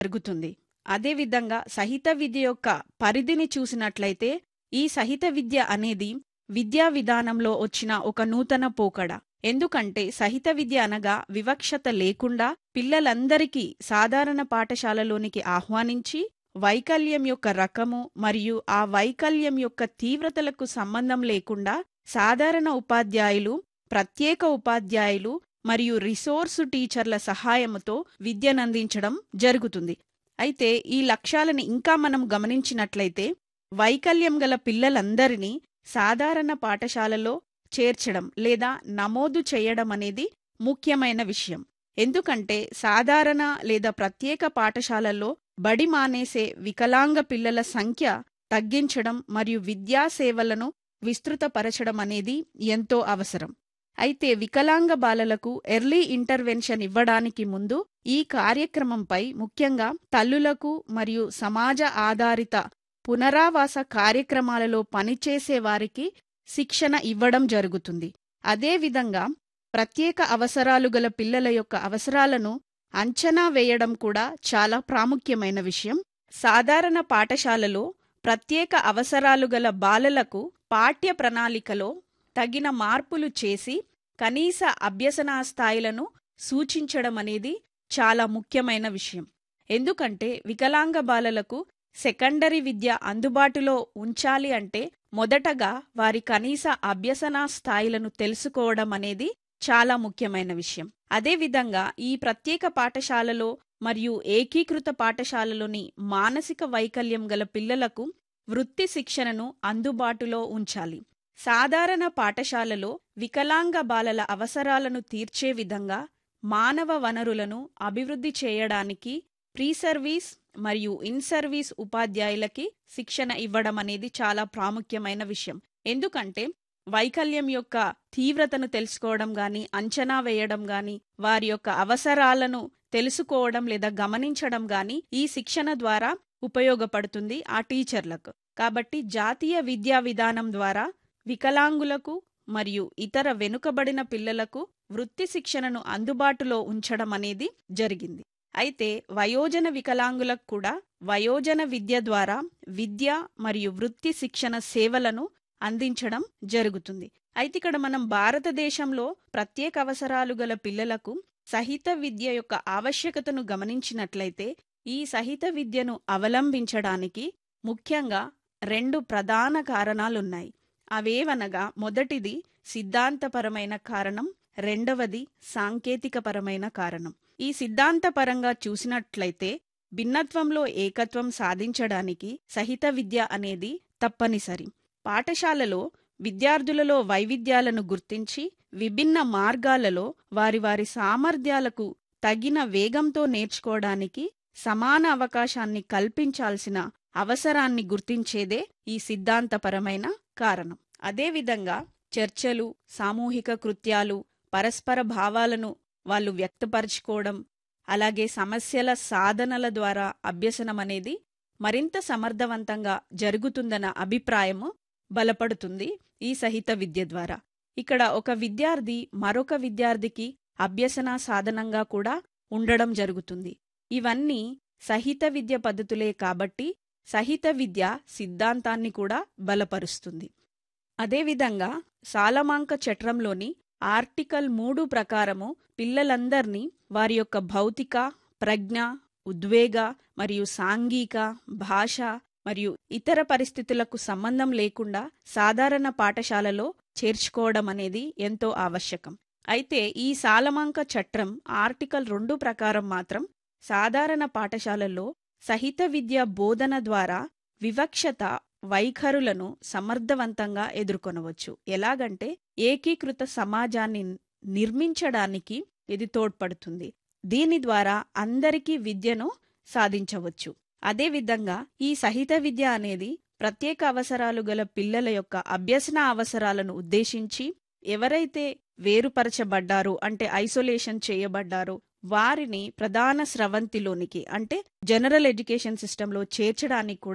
జరుగుతుంది అదేవిధంగా సహిత విద్య యొక్క పరిధిని చూసినట్లయితే ఈ సహిత విద్య అనేది విద్యా విధానంలో వచ్చిన ఒక నూతన పోకడ ఎందుకంటే సహిత విద్య అనగా వివక్షత లేకుండా పిల్లలందరికీ సాధారణ పాఠశాలలోనికి ఆహ్వానించి వైకల్యం యొక్క రకము మరియు ఆ వైకల్యం యొక్క తీవ్రతలకు సంబంధం లేకుండా సాధారణ ఉపాధ్యాయులు ప్రత్యేక ఉపాధ్యాయులు మరియు రిసోర్సు టీచర్ల సహాయముతో విద్యనందించడం జరుగుతుంది అయితే ఈ లక్ష్యాలను ఇంకా మనం గమనించినట్లయితే వైకల్యం గల పిల్లలందరినీ సాధారణ పాఠశాలలో చేర్చడం లేదా నమోదు చేయడం అనేది ముఖ్యమైన విషయం ఎందుకంటే సాధారణ లేదా ప్రత్యేక పాఠశాలల్లో బడి మానేసే వికలాంగ పిల్లల సంఖ్య తగ్గించడం మరియు విద్యా సేవలను విస్తృతపరచడం అనేది ఎంతో అవసరం అయితే వికలాంగ బాలలకు ఎర్లీ ఇంటర్వెన్షన్ ఇవ్వడానికి ముందు ఈ కార్యక్రమంపై ముఖ్యంగా తల్లులకు మరియు సమాజ ఆధారిత పునరావాస కార్యక్రమాలలో పనిచేసే వారికి శిక్షణ ఇవ్వడం జరుగుతుంది అదేవిధంగా ప్రత్యేక అవసరాలు గల పిల్లల యొక్క అవసరాలను అంచనా వేయడం కూడా చాలా ప్రాముఖ్యమైన విషయం సాధారణ పాఠశాలలో ప్రత్యేక అవసరాలు గల బాలలకు పాఠ్య ప్రణాళికలో తగిన మార్పులు చేసి కనీస అభ్యసనా స్థాయిలను సూచించడం అనేది చాలా ముఖ్యమైన విషయం ఎందుకంటే వికలాంగ బాలలకు సెకండరీ విద్య అందుబాటులో ఉంచాలి అంటే మొదటగా వారి కనీస అభ్యసనా స్థాయిలను తెలుసుకోవడం అనేది చాలా ముఖ్యమైన విషయం అదేవిధంగా ఈ ప్రత్యేక పాఠశాలలో మరియు ఏకీకృత పాఠశాలలోని మానసిక వైకల్యం గల పిల్లలకు వృత్తి శిక్షణను అందుబాటులో ఉంచాలి సాధారణ పాఠశాలలో వికలాంగ బాలల అవసరాలను తీర్చే విధంగా మానవ వనరులను అభివృద్ధి చేయడానికి ప్రీ సర్వీస్ మరియు ఇన్ సర్వీస్ ఉపాధ్యాయులకి శిక్షణ ఇవ్వడం అనేది చాలా ప్రాముఖ్యమైన విషయం ఎందుకంటే వైకల్యం యొక్క తీవ్రతను తెలుసుకోవడం గాని అంచనా వేయడం గాని వారి యొక్క అవసరాలను తెలుసుకోవడం లేదా గమనించడం గాని ఈ శిక్షణ ద్వారా ఉపయోగపడుతుంది ఆ టీచర్లకు కాబట్టి జాతీయ విద్యా విధానం ద్వారా వికలాంగులకు మరియు ఇతర వెనుకబడిన పిల్లలకు వృత్తి శిక్షణను అందుబాటులో ఉంచడం అనేది జరిగింది అయితే వయోజన వికలాంగులకు కూడా వయోజన విద్య ద్వారా విద్య మరియు వృత్తి శిక్షణ సేవలను అందించడం జరుగుతుంది అయితే ఇక్కడ మనం భారతదేశంలో ప్రత్యేక అవసరాలు గల పిల్లలకు సహిత విద్య యొక్క ఆవశ్యకతను గమనించినట్లయితే ఈ సహిత విద్యను అవలంబించడానికి ముఖ్యంగా రెండు ప్రధాన కారణాలున్నాయి అవేవనగా మొదటిది సిద్ధాంతపరమైన కారణం రెండవది సాంకేతికపరమైన కారణం ఈ సిద్ధాంతపరంగా చూసినట్లయితే భిన్నత్వంలో ఏకత్వం సాధించడానికి సహిత విద్య అనేది తప్పనిసరి పాఠశాలలో విద్యార్థులలో వైవిధ్యాలను గుర్తించి విభిన్న మార్గాలలో వారి వారి సామర్థ్యాలకు తగిన వేగంతో నేర్చుకోవడానికి సమాన అవకాశాన్ని కల్పించాల్సిన అవసరాన్ని గుర్తించేదే ఈ సిద్ధాంతపరమైన కారణం అదేవిధంగా చర్చలు సామూహిక కృత్యాలు పరస్పర భావాలను వాళ్ళు వ్యక్తపరచుకోవడం అలాగే సమస్యల సాధనల ద్వారా అభ్యసనం అనేది మరింత సమర్థవంతంగా జరుగుతుందన్న అభిప్రాయము బలపడుతుంది ఈ సహిత విద్య ద్వారా ఇక్కడ ఒక విద్యార్థి మరొక విద్యార్థికి అభ్యసన సాధనంగా కూడా ఉండడం జరుగుతుంది ఇవన్నీ సహిత విద్య పద్ధతులే కాబట్టి సహిత విద్య సిద్ధాంతాన్ని కూడా బలపరుస్తుంది అదేవిధంగా సాలమాంక చట్రంలోని ఆర్టికల్ మూడు ప్రకారము పిల్లలందర్నీ వారి యొక్క భౌతిక ప్రజ్ఞ ఉద్వేగ మరియు సాంఘిక భాష మరియు ఇతర పరిస్థితులకు సంబంధం లేకుండా సాధారణ పాఠశాలలో చేర్చుకోవడం అనేది ఎంతో ఆవశ్యకం అయితే ఈ సాలమాంక చట్రం ఆర్టికల్ రెండు ప్రకారం మాత్రం సాధారణ పాఠశాలల్లో సహిత విద్య బోధన ద్వారా వివక్షత వైఖరులను సమర్థవంతంగా ఎదుర్కొనవచ్చు ఎలాగంటే ఏకీకృత సమాజాన్ని నిర్మించడానికి ఇది తోడ్పడుతుంది దీని ద్వారా అందరికీ విద్యను సాధించవచ్చు అదేవిధంగా ఈ సహిత విద్య అనేది ప్రత్యేక అవసరాలు గల పిల్లల యొక్క అభ్యసన అవసరాలను ఉద్దేశించి ఎవరైతే వేరుపరచబడ్డారో అంటే ఐసోలేషన్ చేయబడ్డారో వారిని ప్రధాన స్రవంతిలోనికి అంటే జనరల్ ఎడ్యుకేషన్ సిస్టంలో చేర్చడానికి కూడా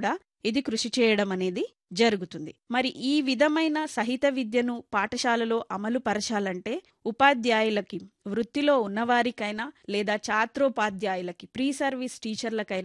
ఇది కృషి చేయడం అనేది జరుగుతుంది మరి ఈ విధమైన సహిత విద్యను పాఠశాలలో అమలు పరచాలంటే ఉపాధ్యాయులకి వృత్తిలో ఉన్నవారికైనా లేదా ఛాత్రోపాధ్యాయులకి ప్రీ సర్వీస్ టీచర్లకైనా